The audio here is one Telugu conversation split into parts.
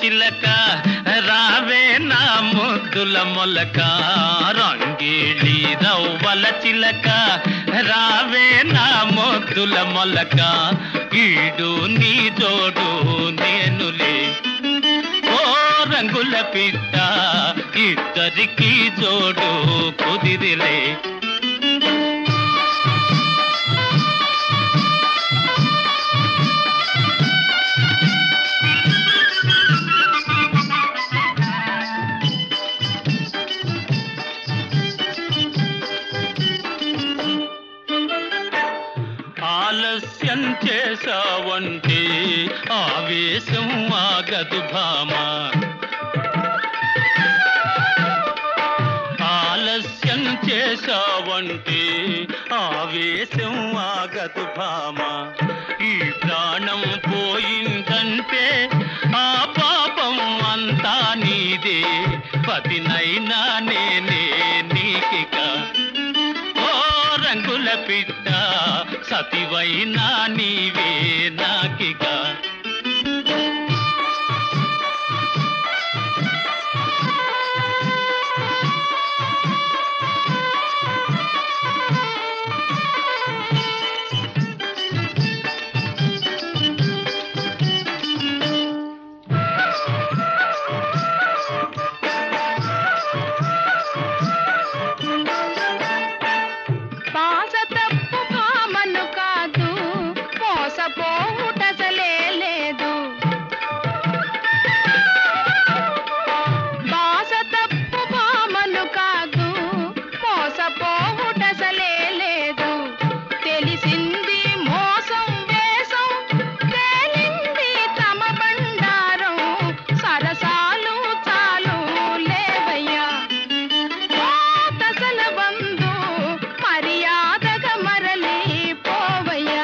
చిలక రావే నా ముద్దుల మొలక రంగేళి రవ్వల చిలక రావే నా ముద్దుల మొలక ఈడు నీ జోడు నేనులే ఓ రంగుల పిట్ట ఇద్దరికి జోడు కుదిరిలే ఆలస్యం చేసావంటే ఆవేశం ఆగదు భామ ఆలస్యం చేసావంటే ఆవేశం ఆగదు భామ ఈ ప్రాణం పోయిందంటే ఆ పాపం అంతా నీదే పతినైనా నేనే నీకిక ఓ రంగుల పిట్ట సతివైనా నీవే నాకిక పాస తప్పు భామను కాదు మోసపోవుటసలే లేదు బాస తప్పు భామను కాదు మోసపోవుటసలే లేదు తెలిసింది మోసం వేసం తేలింది తమ బండారం సరసాలు చాలు లేవయ్యా తసల బంధు మర్యాదగా మరలి పోవయ్యా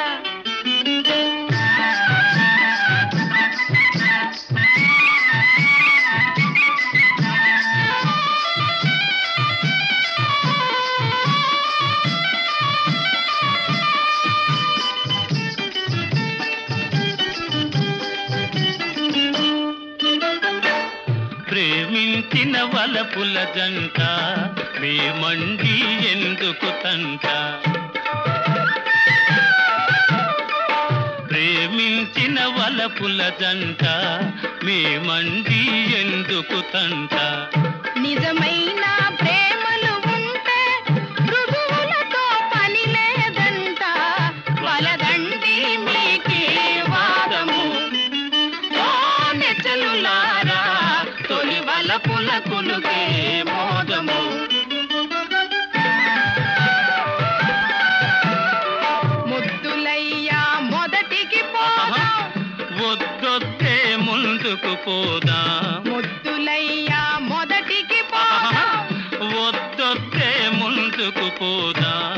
ప్రేమించిన వలపుల జంట మేమండి ఎందుకు తంట ప్రేమించిన వలపుల జంట మేమండి ఎందుకు తంట నిజమైన ప్రేమలు ఉంటే ఋతువులతో పని లేదంట వలదండి మీకే వాదము ఓ నెచ్చలులారా తొలి వలపుల కులుకే మోదము ముద్దులయ్యా మొదటికి పోదాం వద్దొద్దే ముందుకు పోదా ముద్దులయ్యా మొదటికి పోదాం వద్దొద్దే ముందుకు పోదా